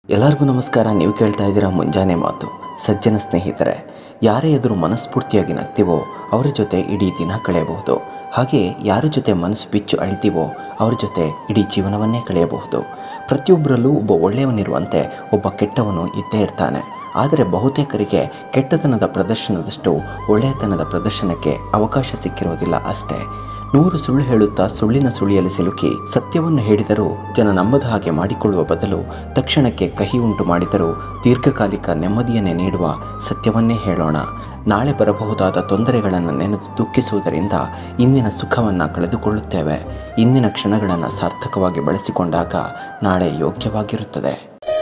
ಎಲ್ಲರಿಗೂ ನಮಸ್ಕಾರ ನೀವು ಕೇಳ್ತಾ ಇದ್ದೀರಾ ಮುಂಜಾನೆ ಮಾತು ಸಜ್ಜನ ಸ್ನೇಹಿತರೆ ಯಾರೇ ಎದುರು ಮನಸ್ಫೂರ್ತಿಯಾಗಿ ನಗ್ತೀವೋ ಅವರ ಜೊತೆ ಇಡೀ ದಿನ ಕಳೆಯಬಹುದು ಹಾಗೆ ಯಾರ ಜೊತೆ ಮನಸ್ಸು ಬಿಚ್ಚು ಅಳಿತೀವೋ ಅವ್ರ ಜೊತೆ ಇಡೀ ಜೀವನವನ್ನೇ ಕಳೆಯಬಹುದು ಪ್ರತಿಯೊಬ್ಬರಲ್ಲೂ ಒಬ್ಬ ಒಳ್ಳೆಯವನಿರುವಂತೆ ಒಬ್ಬ ಕೆಟ್ಟವನು ಇದ್ದೇ ಇರ್ತಾನೆ ಆದರೆ ಬಹುತೇಕರಿಗೆ ಕೆಟ್ಟತನದ ಪ್ರದರ್ಶನದಷ್ಟು ಒಳ್ಳೆಯತನದ ಪ್ರದರ್ಶನಕ್ಕೆ ಅವಕಾಶ ಸಿಕ್ಕಿರೋದಿಲ್ಲ ಅಷ್ಟೇ ನೂರು ಸುಳ್ಳು ಹೇಳುತ್ತಾ ಸುಳ್ಳಿನ ಸುಳಿಯಲ್ಲಿ ಸಿಲುಕಿ ಸತ್ಯವನ್ನು ಹೇಳಿದರೂ ಜನ ನಂಬದ ಹಾಗೆ ಮಾಡಿಕೊಳ್ಳುವ ಬದಲು ತಕ್ಷಣಕ್ಕೆ ಕಹಿ ಉಂಟು ಮಾಡಿದರೂ ದೀರ್ಘಕಾಲಿಕ ನೆಮ್ಮದಿಯನ್ನೇ ನೀಡುವ ಸತ್ಯವನ್ನೇ ಹೇಳೋಣ ನಾಳೆ ಬರಬಹುದಾದ ತೊಂದರೆಗಳನ್ನು ನೆನೆದು ದುಃಖಿಸುವುದರಿಂದ ಇಂದಿನ ಸುಖವನ್ನು ಕಳೆದುಕೊಳ್ಳುತ್ತೇವೆ ಇಂದಿನ ಕ್ಷಣಗಳನ್ನು ಸಾರ್ಥಕವಾಗಿ ಬಳಸಿಕೊಂಡಾಗ ನಾಳೆ ಯೋಗ್ಯವಾಗಿರುತ್ತದೆ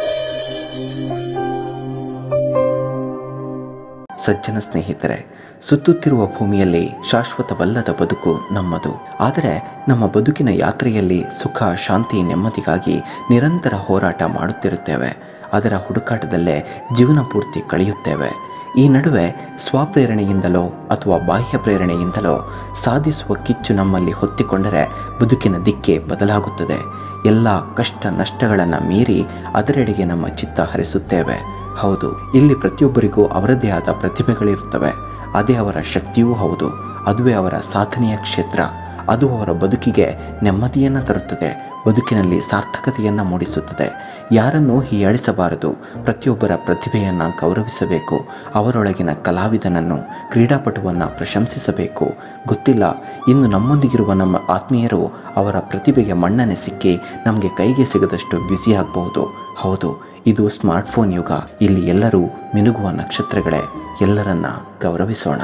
ಸಜ್ಜನ ಸ್ನೇಹಿತರೆ ಸುತ್ತುತ್ತಿರುವ ಭೂಮಿಯಲ್ಲಿ ಶಾಶ್ವತವಲ್ಲದ ಬದುಕು ನಮ್ಮದು ಆದರೆ ನಮ್ಮ ಬದುಕಿನ ಯಾತ್ರೆಯಲ್ಲಿ ಸುಖ ಶಾಂತಿ ನೆಮ್ಮದಿಗಾಗಿ ನಿರಂತರ ಹೋರಾಟ ಮಾಡುತ್ತಿರುತ್ತೇವೆ ಅದರ ಹುಡುಕಾಟದಲ್ಲೇ ಜೀವನ ಪೂರ್ತಿ ಕಳೆಯುತ್ತೇವೆ ಈ ನಡುವೆ ಸ್ವಪ್ರೇರಣೆಯಿಂದಲೋ ಅಥವಾ ಬಾಹ್ಯ ಪ್ರೇರಣೆಯಿಂದಲೋ ಸಾಧಿಸುವ ಕಿಚ್ಚು ನಮ್ಮಲ್ಲಿ ಹೊತ್ತಿಕೊಂಡರೆ ಬದುಕಿನ ದಿಕ್ಕೆ ಬದಲಾಗುತ್ತದೆ ಎಲ್ಲ ಕಷ್ಟ ನಷ್ಟಗಳನ್ನು ಮೀರಿ ಅದರೆಡೆಗೆ ನಮ್ಮ ಚಿತ್ತ ಹರಿಸುತ್ತೇವೆ ಹೌದು ಇಲ್ಲಿ ಪ್ರತಿಯೊಬ್ಬರಿಗೂ ಅವರದ್ದೇ ಆದ ಪ್ರತಿಭೆಗಳಿರುತ್ತವೆ ಅದೇ ಅವರ ಶಕ್ತಿಯೂ ಹೌದು ಅದುವೇ ಅವರ ಸಾಧನೆಯ ಕ್ಷೇತ್ರ ಅದು ಅವರ ಬದುಕಿಗೆ ನೆಮ್ಮದಿಯನ್ನು ತರುತ್ತದೆ ಬದುಕಿನಲ್ಲಿ ಸಾರ್ಥಕತೆಯನ್ನು ಮೂಡಿಸುತ್ತದೆ ಯಾರನ್ನೂ ಹೀಯಾಳಿಸಬಾರದು ಪ್ರತಿಯೊಬ್ಬರ ಪ್ರತಿಭೆಯನ್ನು ಗೌರವಿಸಬೇಕು ಅವರೊಳಗಿನ ಕಲಾವಿದನನ್ನು ಕ್ರೀಡಾಪಟುವನ್ನು ಪ್ರಶಂಸಿಸಬೇಕು ಗೊತ್ತಿಲ್ಲ ಇನ್ನು ನಮ್ಮೊಂದಿಗಿರುವ ನಮ್ಮ ಆತ್ಮೀಯರು ಅವರ ಪ್ರತಿಭೆಗೆ ಮನ್ನಣೆ ಸಿಕ್ಕಿ ನಮಗೆ ಕೈಗೆ ಸಿಗದಷ್ಟು ಬ್ಯುಸಿ ಆಗಬಹುದು ಹೌದು ಇದು ಸ್ಮಾರ್ಟ್ಫೋನ್ ಯುಗ ಇಲ್ಲಿ ಎಲ್ಲರೂ ಮಿನುಗುವ ನಕ್ಷತ್ರಗಳೇ ಎಲ್ಲರನ್ನ ಗೌರವಿಸೋಣ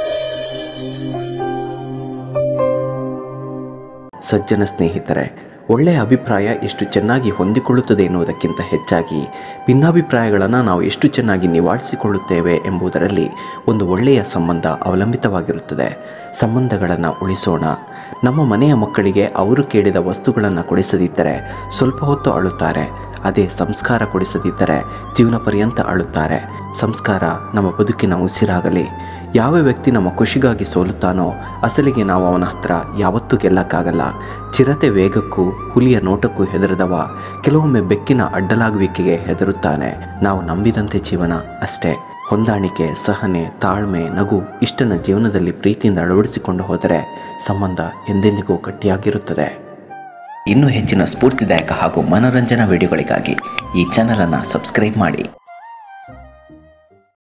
ಸಜ್ಜನ ಸ್ನೇಹಿತರೆ ಒಳ್ಳೆಯ ಅಭಿಪ್ರಾಯ ಎಷ್ಟು ಚೆನ್ನಾಗಿ ಹೊಂದಿಕೊಳ್ಳುತ್ತದೆ ಎನ್ನುವುದಕ್ಕಿಂತ ಹೆಚ್ಚಾಗಿ ಭಿನ್ನಾಭಿಪ್ರಾಯಗಳನ್ನು ನಾವು ಎಷ್ಟು ಚೆನ್ನಾಗಿ ನಿವಾಳಿಸಿಕೊಳ್ಳುತ್ತೇವೆ ಎಂಬುದರಲ್ಲಿ ಒಂದು ಒಳ್ಳೆಯ ಸಂಬಂಧ ಅವಲಂಬಿತವಾಗಿರುತ್ತದೆ ಸಂಬಂಧಗಳನ್ನು ಉಳಿಸೋಣ ನಮ್ಮ ಮನೆಯ ಮಕ್ಕಳಿಗೆ ಅವರು ಕೇಳಿದ ವಸ್ತುಗಳನ್ನು ಕೊಡಿಸದಿದ್ದರೆ ಸ್ವಲ್ಪ ಹೊತ್ತು ಅಳುತ್ತಾರೆ ಅದೇ ಸಂಸ್ಕಾರ ಕೊಡಿಸದಿದ್ದರೆ ಜೀವನ ಪರ್ಯಂತ ಅಳುತ್ತಾರೆ ಸಂಸ್ಕಾರ ನಮ್ಮ ಬದುಕಿನ ಉಸಿರಾಗಲಿ ಯಾವ ವ್ಯಕ್ತಿ ನಮ್ಮ ಖುಷಿಗಾಗಿ ಸೋಲುತ್ತಾನೋ ಅಸಲಿಗೆ ನಾವು ಅವನ ಹತ್ರ ಯಾವತ್ತೂ ಗೆಲ್ಲಕ್ಕಾಗಲ್ಲ ಚಿರತೆ ವೇಗಕ್ಕೂ ಹುಲಿಯ ನೋಟಕ್ಕೂ ಹೆದರದವ ಕೆಲವೊಮ್ಮೆ ಬೆಕ್ಕಿನ ಅಡ್ಡಲಾಗುವಿಕೆಗೆ ಹೆದರುತ್ತಾನೆ ನಾವು ನಂಬಿದಂತೆ ಜೀವನ ಅಷ್ಟೇ ಹೊಂದಾಣಿಕೆ ಸಹನೆ ತಾಳ್ಮೆ ನಗು ಇಷ್ಟನ್ನು ಜೀವನದಲ್ಲಿ ಪ್ರೀತಿಯಿಂದ ಅಳವಡಿಸಿಕೊಂಡು ಹೋದರೆ ಸಂಬಂಧ ಎಂದೆಂದಿಗೂ ಗಟ್ಟಿಯಾಗಿರುತ್ತದೆ ಇನ್ನೂ ಹೆಚ್ಚಿನ ಸ್ಫೂರ್ತಿದಾಯಕ ಹಾಗೂ ಮನೋರಂಜನಾ ವಿಡಿಯೋಗಳಿಗಾಗಿ ಈ ಚಾನಲನ್ನು ಸಬ್ಸ್ಕ್ರೈಬ್ ಮಾಡಿ